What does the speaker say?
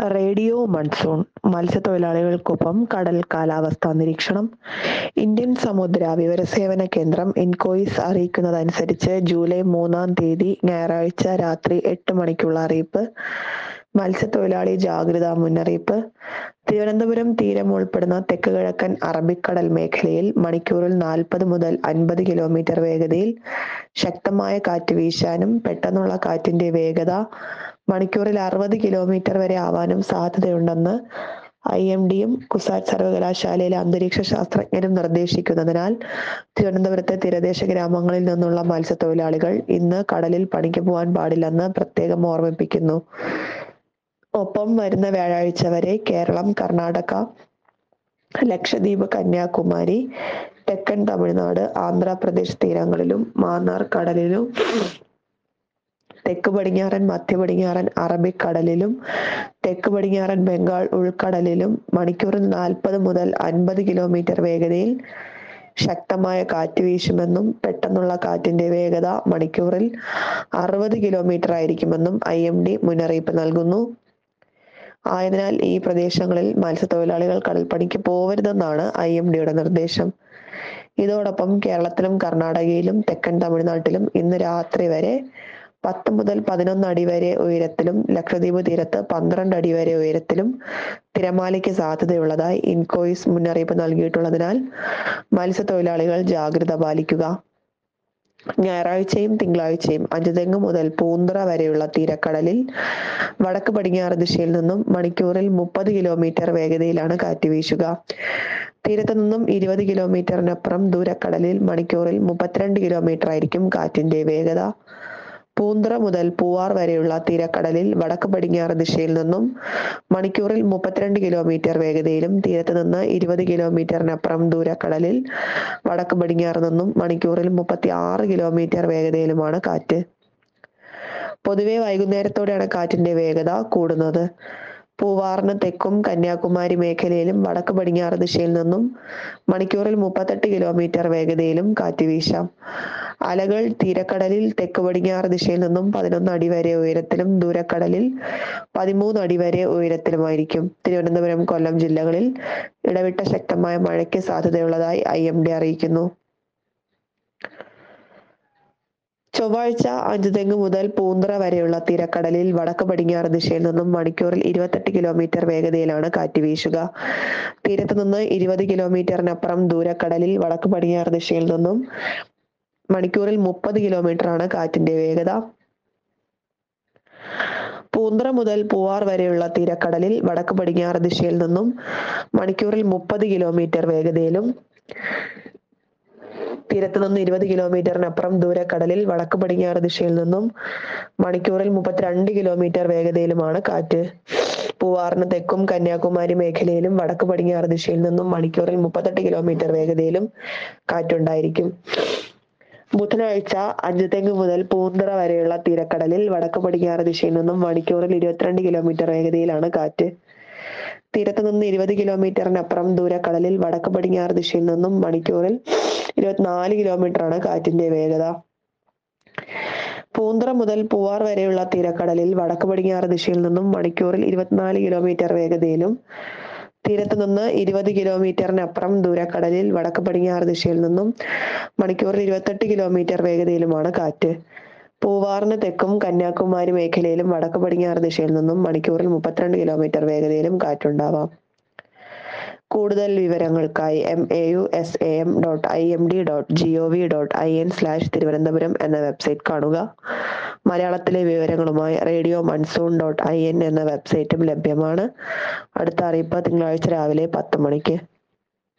radio monsoon മത്സ്യത്തൊഴിലാളികൾക്കൊപ്പം കടൽ കാലാവസ്ഥാ നിരീക്ഷണം ഇന്ത്യൻ സമുദ്ര വിവരസേവന കേന്ദ്രം ഇൻകോയിസ് അറിയിക്കുന്നതനുസരിച്ച് ജൂലൈ മൂന്നാം തീയതി ഞായറാഴ്ച രാത്രി എട്ട് മണിക്കുള്ള അറിയിപ്പ് മത്സ്യത്തൊഴിലാളി ജാഗ്രതാ മുന്നറിയിപ്പ് തിരുവനന്തപുരം തീരം ഉൾപ്പെടുന്ന തെക്ക് കിഴക്കൻ അറബിക്കടൽ മേഖലയിൽ മണിക്കൂറിൽ നാൽപ്പത് മുതൽ അൻപത് കിലോമീറ്റർ വേഗതയിൽ ശക്തമായ കാറ്റ് വീശാനും പെട്ടെന്നുള്ള കാറ്റിന്റെ വേഗത മണിക്കൂറിൽ അറുപത് കിലോമീറ്റർ വരെ ആവാനും സാധ്യതയുണ്ടെന്ന് ഐ എം ഡിയും കുസാറ്റ് സർവകലാശാലയിലെ അന്തരീക്ഷ ശാസ്ത്രജ്ഞരും നിർദ്ദേശിക്കുന്നതിനാൽ തിരുവനന്തപുരത്തെ തീരദേശ ഗ്രാമങ്ങളിൽ നിന്നുള്ള മത്സ്യത്തൊഴിലാളികൾ ഇന്ന് കടലിൽ പണിക്ക് പോകാൻ പാടില്ലെന്ന് പ്രത്യേകം ഓർമ്മിപ്പിക്കുന്നു ഒപ്പം വരുന്ന വ്യാഴാഴ്ച വരെ കേരളം കർണാടക ലക്ഷദ്വീപ് കന്യാകുമാരി തെക്കൻ തമിഴ്നാട് ആന്ധ്രാപ്രദേശ് തീരങ്ങളിലും മാന്നാർ കടലിലും തെക്ക് പടിഞ്ഞാറൻ മധ്യ പടിഞ്ഞാറൻ അറബിക്കടലിലും തെക്ക് പടിഞ്ഞാറൻ ബംഗാൾ ഉൾക്കടലിലും മണിക്കൂറിൽ നാൽപ്പത് മുതൽ അൻപത് കിലോമീറ്റർ വേഗതയിൽ ശക്തമായ കാറ്റ് വീശുമെന്നും പെട്ടെന്നുള്ള കാറ്റിന്റെ വേഗത മണിക്കൂറിൽ അറുപത് കിലോമീറ്റർ ആയിരിക്കുമെന്നും ഐ എം ഡി മുന്നറിയിപ്പ് നൽകുന്നു ആയതിനാൽ ഈ പ്രദേശങ്ങളിൽ മത്സ്യത്തൊഴിലാളികൾ കടൽപ്പണിക്ക് പോവരുതെന്നാണ് ഐ എം ഡിയുടെ നിർദ്ദേശം ഇതോടൊപ്പം കേരളത്തിലും കർണാടകയിലും തെക്കൻ തമിഴ്നാട്ടിലും ഇന്ന് രാത്രി വരെ പത്ത് മുതൽ പതിനൊന്ന് അടി വരെ ഉയരത്തിലും ലക്ഷദ്വീപ് തീരത്ത് പന്ത്രണ്ട് അടി വരെ ഉയരത്തിലും തിരമാലയ്ക്ക് സാധ്യതയുള്ളതായി ഇൻകോയിസ് മുന്നറിയിപ്പ് നൽകിയിട്ടുള്ളതിനാൽ മത്സ്യത്തൊഴിലാളികൾ ജാഗ്രത പാലിക്കുക ഞായറാഴ്ചയും തിങ്കളാഴ്ചയും അഞ്ചുതെങ്ങ് മുതൽ പൂന്തറ വരെയുള്ള തീരക്കടലിൽ വടക്ക് പടിഞ്ഞാറ് ദിശയിൽ നിന്നും മണിക്കൂറിൽ മുപ്പത് കിലോമീറ്റർ വേഗതയിലാണ് കാറ്റ് വീശുക തീരത്ത് നിന്നും ഇരുപത് കിലോമീറ്ററിനപ്പുറം ദൂരക്കടലിൽ മണിക്കൂറിൽ മുപ്പത്തിരണ്ട് കിലോമീറ്റർ ആയിരിക്കും കാറ്റിന്റെ വേഗത പൂന്തറ മുതൽ പൂവാർ വരെയുള്ള തീരക്കടലിൽ വടക്ക് പടിഞ്ഞാറ് ദിശയിൽ നിന്നും മണിക്കൂറിൽ മുപ്പത്തിരണ്ട് കിലോമീറ്റർ വേഗതയിലും തീരത്ത് നിന്ന് ഇരുപത് കിലോമീറ്ററിനപ്പുറം ദൂരക്കടലിൽ വടക്ക് പടിഞ്ഞാറ് നിന്നും മണിക്കൂറിൽ മുപ്പത്തി ആറ് കിലോമീറ്റർ വേഗതയിലുമാണ് കാറ്റ് പൊതുവെ വൈകുന്നേരത്തോടെയാണ് കാറ്റിന്റെ വേഗത കൂടുന്നത് പൂവാറിന് തെക്കും കന്യാകുമാരി മേഖലയിലും വടക്ക് പടിഞ്ഞാറ് ദിശയിൽ നിന്നും മണിക്കൂറിൽ മുപ്പത്തെട്ട് കിലോമീറ്റർ വേഗതയിലും കാറ്റ് വീശാം അലകൾ തീരക്കടലിൽ തെക്ക് പടിഞ്ഞാറ് ദിശയിൽ നിന്നും പതിനൊന്ന് അടി വരെ ഉയരത്തിലും ദൂരക്കടലിൽ പതിമൂന്ന് അടി വരെ ഉയരത്തിലുമായിരിക്കും തിരുവനന്തപുരം കൊല്ലം ജില്ലകളിൽ ഇടവിട്ട ശക്തമായ മഴയ്ക്ക് സാധ്യതയുള്ളതായി ഐ എം ഡി അറിയിക്കുന്നു ചൊവ്വാഴ്ച അഞ്ചുതെങ്ങ് മുതൽ പൂന്തറ വരെയുള്ള തീരക്കടലിൽ വടക്ക് പടിഞ്ഞാറ് ദിശയിൽ നിന്നും മണിക്കൂറിൽ ഇരുപത്തെട്ട് കിലോമീറ്റർ വേഗതയിലാണ് കാറ്റ് വീശുക തീരത്ത് നിന്ന് ഇരുപത് കിലോമീറ്ററിനപ്പുറം ദൂരക്കടലിൽ വടക്ക് പടിഞ്ഞാറ് ദിശയിൽ നിന്നും മണിക്കൂറിൽ മുപ്പത് കിലോമീറ്റർ ആണ് കാറ്റിന്റെ വേഗത പൂന്തറ മുതൽ പൂവാർ വരെയുള്ള തീരക്കടലിൽ വടക്ക് പടിഞ്ഞാറ് ദിശയിൽ നിന്നും മണിക്കൂറിൽ മുപ്പത് കിലോമീറ്റർ വേഗതയിലും തീരത്ത് നിന്ന് ഇരുപത് കിലോമീറ്ററിനപ്പുറം ദൂരക്കടലിൽ വടക്ക് പടിഞ്ഞാറ് ദിശയിൽ നിന്നും മണിക്കൂറിൽ മുപ്പത്തിരണ്ട് കിലോമീറ്റർ വേഗതയിലുമാണ് കാറ്റ് പൂവാറിന് തെക്കും കന്യാകുമാരി മേഖലയിലും വടക്ക് പടിഞ്ഞാറ് ദിശയിൽ നിന്നും മണിക്കൂറിൽ മുപ്പത്തെട്ട് കിലോമീറ്റർ വേഗതയിലും കാറ്റുണ്ടായിരിക്കും ബുധനാഴ്ച അഞ്ചുതെങ്ങ് മുതൽ പൂന്തറ വരെയുള്ള തീരക്കടലിൽ വടക്ക് പടിഞ്ഞാറ് ദിശയിൽ നിന്നും മണിക്കൂറിൽ ഇരുപത്തിരണ്ട് കിലോമീറ്റർ വേഗതയിലാണ് കാറ്റ് തീരത്ത് നിന്ന് ഇരുപത് കിലോമീറ്ററിനപ്പുറം ദൂരക്കടലിൽ വടക്ക് പടിഞ്ഞാറ് ദിശയിൽ നിന്നും മണിക്കൂറിൽ ഇരുപത്തിനാല് കിലോമീറ്റർ ആണ് കാറ്റിന്റെ വേഗത പൂന്തറ മുതൽ പൂവാർ വരെയുള്ള തീരക്കടലിൽ വടക്ക് പടിഞ്ഞാറ് ദിശയിൽ നിന്നും മണിക്കൂറിൽ ഇരുപത്തിനാല് കിലോമീറ്റർ വേഗതയിലും തീരത്ത് നിന്ന് ഇരുപത് കിലോമീറ്ററിനപ്പുറം ദൂരക്കടലിൽ വടക്ക് പടിഞ്ഞാറ് ദിശയിൽ നിന്നും മണിക്കൂറിൽ ഇരുപത്തെട്ട് കിലോമീറ്റർ വേഗതയിലുമാണ് കാറ്റ് പൂവാറിന് തെക്കും കന്യാകുമാരി മേഖലയിലും വടക്ക് പടിഞ്ഞാറ് ദിശയിൽ നിന്നും മണിക്കൂറിൽ മുപ്പത്തിരണ്ട് കിലോമീറ്റർ വേഗതയിലും കാറ്റുണ്ടാവാം കൂടുതൽ വിവരങ്ങൾക്കായി M A U S A M dot I M D dot G O V dot I N slash Thiruvananthapuram എന്ന വെബ്സൈറ്റ് കാണുക മലയാളത്തിലെ വിവരങ്ങളുമായി radio monsoon dot I N എന്ന വെബ്സൈറ്റും ലഭ്യമാണ് അടുത്ത അറിയിപ്പ് തിങ്കളാഴ്ച രാവിലെ പത്ത് മണിക്ക്